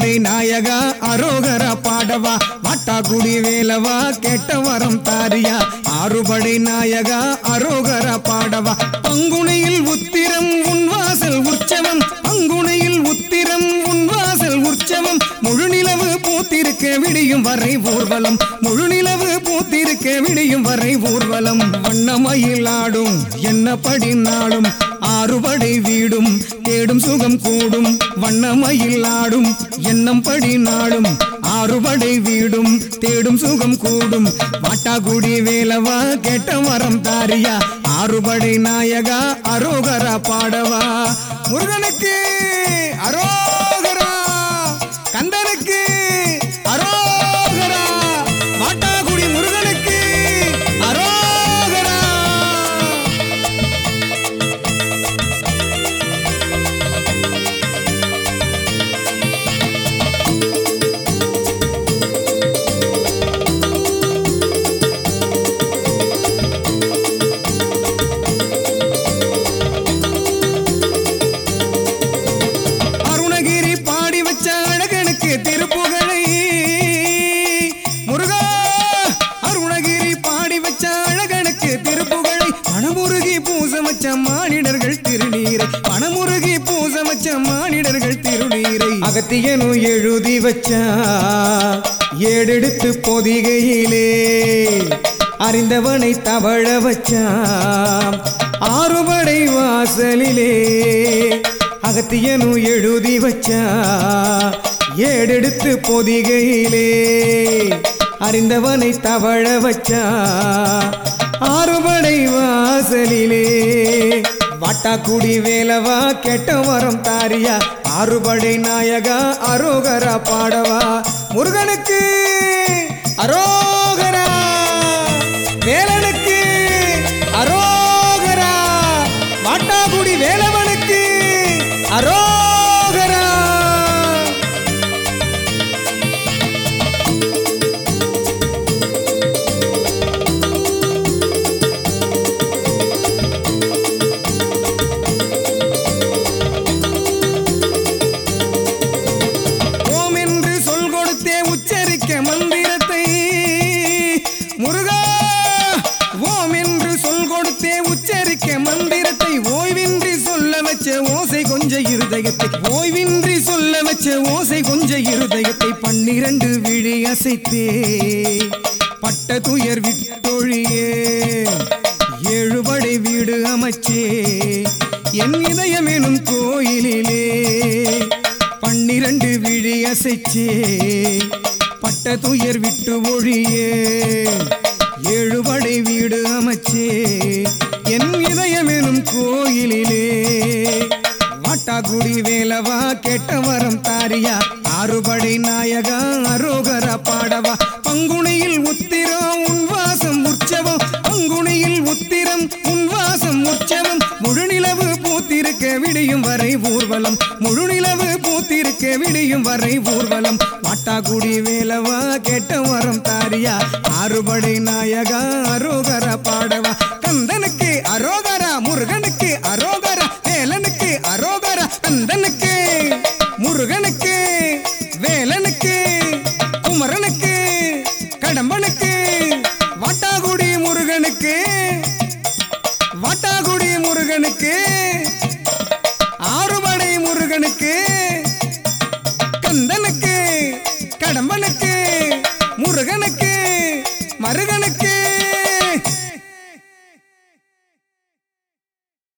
ஆறுபடை நாயகா அரோகரா பாடவா வாட்டாக்குடி வேலவா கேட்ட வரம் தாரியா ஆறுபடை நாயகா அரோகரா பாடவா பங்குனியில் உத்திரம் உன் வாசல் உற்சவம் பங்குனியில் உத்திரம் உன் வாசல் உற்சவம் முழுநிலவு பூத்திருக்க விடியும் வரை ஊர்வலம் முழுநிலவு பூத்திருக்க விடியும் வரை ஊர்வலம் வண்ணமயில் ஆடும் என்னப்படி நாடும் ஆறுபடை வீடும் தேடும் சுகம் கூடும் வண்ணமயில் ஆடும் எண்ணம் படி நாடும் ஆறுபடை வீடும் தேடும் சுகம் கூடும் வாட்டாக்குடி வேலவா கேட்ட மரம் தாரியா ஆறுபடை நாயகா அரோகரா பாடவா முருகனுக்கு அரோகரா கந்தனுக்கு அரோகரா வாட்டாக்குடி முருகனுக்கு அரோகரா அருணகிரி பாடி வச்ச அழகனுக்கு திருப்புகழை முருகா அருணகிரி பாடி வச்ச அழகனுக்கு திருப்புகழை மனமுருகி பூச வச்ச மானிடர்கள் திருநீரை மனமுருகி பூச வச்ச மானிடர்கள் திருநீரை அகத்தியனு எழுதி வச்சா ஏடெடுத்து பொதிகையிலே அறிந்தவனை தவழ வச்சான் ஆறுபடை வாசலிலே அகத்தியனு எழுதி வச்சா ஏடெடுத்து பொதிகையிலே அறிந்தவனை தவழ வச்சா ஆறுபடை வாசலிலே வாட்டாக்குடி வேலவா கெட்ட வரம் தாரியா ஆறுபடை நாயகா அரோகரா பாடவா முருகனுக்கு அரோகரா வேலனுக்கு அரோகரா வாட்டாக்குடி வேலவனுக்கு அரோகரா ஓம் என்று சொல் கொடுத்தே உச்சரிக்க மந்திரத்தை முருகா ஓம் என்று சொல் கொடுத்தே உச்சரிக்க மந்திரத்தை ஓய்வின்றி சொல்ல வச்ச ஓசை கொஞ்ச இருதயத்தை ஓய்வின்றி சொல்ல வச்ச ஓசை கொஞ்ச இருதயத்தை பன்னிரண்டு விழி அசைத்தே பட்ட துயர் விட்டொழியே ஏழுபடை வீடு அமைச்சே என் இதயம் எனும் கோயிலிலே பன்னிரண்டு விழி அசைச்சே பட்ட துயர் விட்டு ஒழியே ஏழுபடை வீடு அமைச்சே என் இதயம் எனும் கோயிலிலே வாட்டாக்குடி வேலவா கெட்ட வரம் தாரியா ஆறுபடை நாயகா அரோகரா பாடவா பங்குனியில் உத்திரம் உன் வாசம் உற்சவம் பங்குனியில் உத்திரம் உன் வாசம் உற்சவம் முழுநிலவு பூத்திருக்க விடியும் வரை ஊர்வலம் முழுநிலவு பூத்திருக்க விடியும் வரை ஊர்வலம் வாட்டாக்குடி வேலவா கெட்ட வரம் தாரியா ஆறுபடை நாயகா அரோகரா பாடவா கந்தனுக்கு அரோகரா முருகனுக்கு அரோகரா வேலனுக்கு அரோகரா கந்தனுக்கு முருகனுக்கு வேலனுக்கு குமரனுக்கு கடம்பனுக்கு வாட்டாகுடி முருகனுக்கு வாட்டாகுடி முருகனுக்கு ஆறுபடை முருகனுக்கு கந்தனுக்கு கடம்பனுக்கு